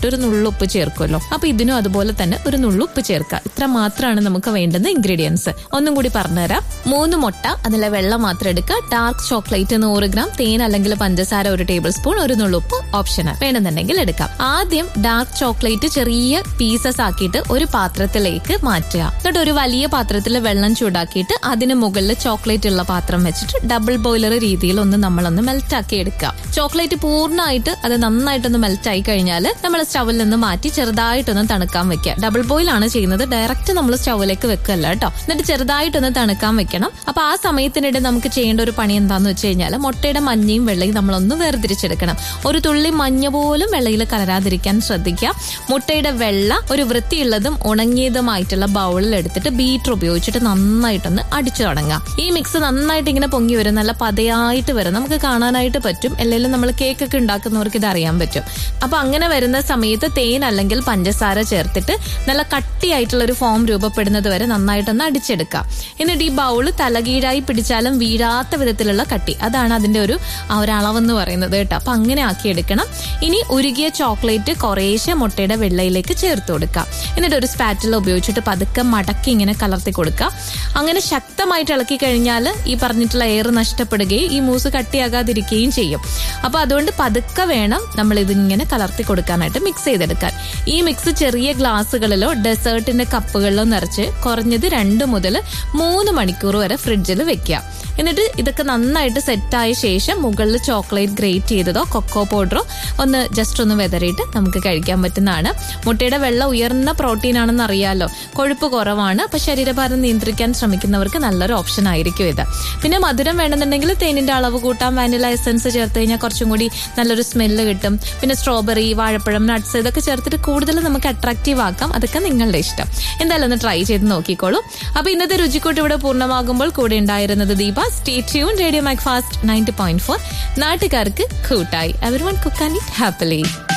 ഒരു നുള്ളുപ്പ് ചേർക്കുമല്ലോ അപ്പൊ ഇതിനും അതുപോലെ തന്നെ ഒരു നുള്ളുപ്പ് ചേർക്കുക ഇത്ര മാത്രമാണ് നമുക്ക് വേണ്ടുന്ന ഇൻഗ്രീഡിയൻസ് ഒന്നും കൂടി പറഞ്ഞുതരാം മൂന്ന് മുട്ട അതിലെ വെള്ളം മാത്രം എടുക്കുക ഡാർക്ക് ചോക്ലേറ്റ് നൂറ് ഗ്രാം തേൻ അല്ലെങ്കിൽ പഞ്ചസാര ഒരു ടേബിൾ സ്പൂൺ ഒരു നുള്ളുപ്പ് ഓപ്ഷണൽ വേണമെന്നുണ്ടെങ്കിൽ എടുക്കാം ആദ്യം ഡാർക്ക് ചോക്ലേറ്റ് ചെറിയ പീസസ് ആക്കിയിട്ട് ഒരു പാത്രത്തിലേക്ക് മാറ്റുക എന്നിട്ട് ഒരു വലിയ പാത്രത്തിൽ വെള്ളം ചൂടാക്കിയിട്ട് അതിന് മുകളിൽ ചോക്ലേറ്റ് ഉള്ള പാത്രം വെച്ചിട്ട് ഡബിൾ ബോയിലർ രീതിയിൽ ഒന്ന് നമ്മളൊന്ന് മെൽറ്റ് ആക്കി എടുക്കുക ചോക്ലേറ്റ് പൂർണ്ണമായിട്ട് അത് നന്നായിട്ടൊന്ന് മെൽറ്റ് ആയി കഴിഞ്ഞാൽ നമ്മൾ സ്റ്റവിൽ നിന്ന് മാറ്റി ചെറുതായിട്ടൊന്ന് തണുക്കാൻ വെക്കുക ഡബിൾ ബോയിൽ ആണ് ചെയ്യുന്നത് ഡയറക്റ്റ് നമ്മൾ സ്റ്റവിലേക്ക് വെക്കല്ല കേട്ടോ എന്നിട്ട് ചെറുതായിട്ടൊന്ന് തണുക്കാൻ വെക്കണം അപ്പൊ ആ സമയത്തിനിടെ നമുക്ക് ചെയ്യേണ്ട ഒരു പണി എന്താന്ന് വെച്ച് കഴിഞ്ഞാൽ മുട്ടയുടെ മഞ്ഞയും വെള്ളയും നമ്മളൊന്ന് വേർതിരിച്ചെടുക്കണം ഒരു തുള്ളി മഞ്ഞ പോലും വെള്ളയിൽ കലരാതിരിക്കാൻ ശ്രദ്ധിക്കുക മുട്ടയുടെ വെള്ള ഒരു വൃത്തിയുള്ളതും ഉണങ്ങിയതുമായിട്ടുള്ള ബൗളിൽ എടുത്തിട്ട് ബീറ്റർ ഉപയോഗിച്ചിട്ട് നന്നായിട്ടൊന്ന് അടിച്ചു തുടങ്ങാം ഈ മിക്സ് നന്നായിട്ട് ഇങ്ങനെ പൊങ്ങി വരും നല്ല പതയായിട്ട് വരും നമുക്ക് കാണാനായിട്ട് പറ്റും അല്ലെങ്കിൽ നമ്മൾ കേക്ക് ഒക്കെ ഉണ്ടാക്കുന്നവർക്ക് ഇത് അറിയാൻ പറ്റും അപ്പൊ അങ്ങനെ വരുന്ന സമയത്ത് തേൻ അല്ലെങ്കിൽ പഞ്ചസാര ചേർത്തിട്ട് നല്ല കട്ടിയായിട്ടുള്ള ഒരു ഫോം രൂപപ്പെടുന്നത് വരെ നന്നായിട്ടൊന്ന് അടിച്ചെടുക്കാം എന്നിട്ട് ഈ ബൗള് തലകീഴായി പിടിച്ചാലും വീഴാത്ത വിധത്തിലുള്ള കട്ടി അതാണ് അതിന്റെ ഒരു ആ ഒരു അളവെന്ന് പറയുന്നത് കേട്ടോ അപ്പൊ അങ്ങനെ ആക്കിയെടുക്കണം ഇനി ഉരുകിയ ചോക്ലേറ്റ് കുറേശ്ശെ മുട്ടയുടെ വെള്ളയിലേക്ക് ചേർത്ത് കൊടുക്കാം എന്നിട്ട് ഒരു സ്പാറ്റില ഉപയോഗിച്ചിട്ട് പതുക്കെ മടക്കി ഇങ്ങനെ കലർത്തി കൊടുക്കുക അങ്ങനെ ശക്തമായിട്ട് ഇളക്കി കഴിഞ്ഞാൽ ഈ പറഞ്ഞിട്ടുള്ള എയർ നഷ്ടപ്പെടുകയും ഈ മൂസ് കട്ടിയാകാതിരിക്കുകയും ചെയ്യും അപ്പൊ അതുകൊണ്ട് പതുക്കെ വേണം നമ്മൾ ഇതിങ്ങനെ കലർത്തി കൊടുക്കാനായിട്ട് മിക്സ് ചെയ്തെടുക്കാൻ ഈ മിക്സ് ചെറിയ ഗ്ലാസ്സുകളിലോ ഡെസേർട്ടിന്റെ കപ്പുകളിലോ നിറച്ച് കുറഞ്ഞത് രണ്ട് മുതൽ മൂന്ന് മണിക്കൂർ വരെ ഫ്രിഡ്ജിൽ വെക്കുക എന്നിട്ട് ഇതൊക്കെ നന്നായിട്ട് സെറ്റായ ശേഷം മുകളിൽ ചോക്ലേറ്റ് ഗ്രേറ്റ് ചെയ്തതോ കൊക്കോ പൗഡറോ ഒന്ന് ജസ്റ്റ് ഒന്ന് വെതറിയിട്ട് നമുക്ക് കഴിക്കാൻ പറ്റുന്നതാണ് മുട്ടയുടെ വെള്ളം ഉയർന്ന പ്രോട്ടീൻ ആണെന്ന് അറിയാലോ കൊഴുപ്പ് കുറവാണ് അപ്പൊ ശരീരഭാരം നിയന്ത്രിക്കാൻ ശ്രമിക്കുന്നവർക്ക് നല്ലൊരു ഓപ്ഷൻ ആയിരിക്കും ഇത് പിന്നെ മധുരം വേണമെന്നുണ്ടെങ്കിൽ തേനിന്റെ അളവ് കൂട്ടാം വാനില എസൻസ് ചേർത്ത് കഴിഞ്ഞാൽ കുറച്ചും കൂടി നല്ലൊരു സ്മെല്ല് കിട്ടും പിന്നെ സ്ട്രോബെറി വാഴപ്പഴം നട്ട്സ് ഇതൊക്കെ ചേർത്തിട്ട് കൂടുതൽ നമുക്ക് അട്രാക്റ്റീവ് ആക്കാം അതൊക്കെ നിങ്ങളുടെ ഇഷ്ടം എന്തായാലും ഒന്ന് ട്രൈ ചെയ്ത് നോക്കിക്കോളൂ അപ്പൊ ഇന്നത്തെ രുചിക്കൂട്ട് ഇവിടെ പൂർണ്ണമാകുമ്പോൾ കൂടെ ഉണ്ടായിരുന്നത് Deepa stay tune radio Mac fast ninety point four നാട്ടുകാർക്ക് കൂട്ടായി everyone cook and happily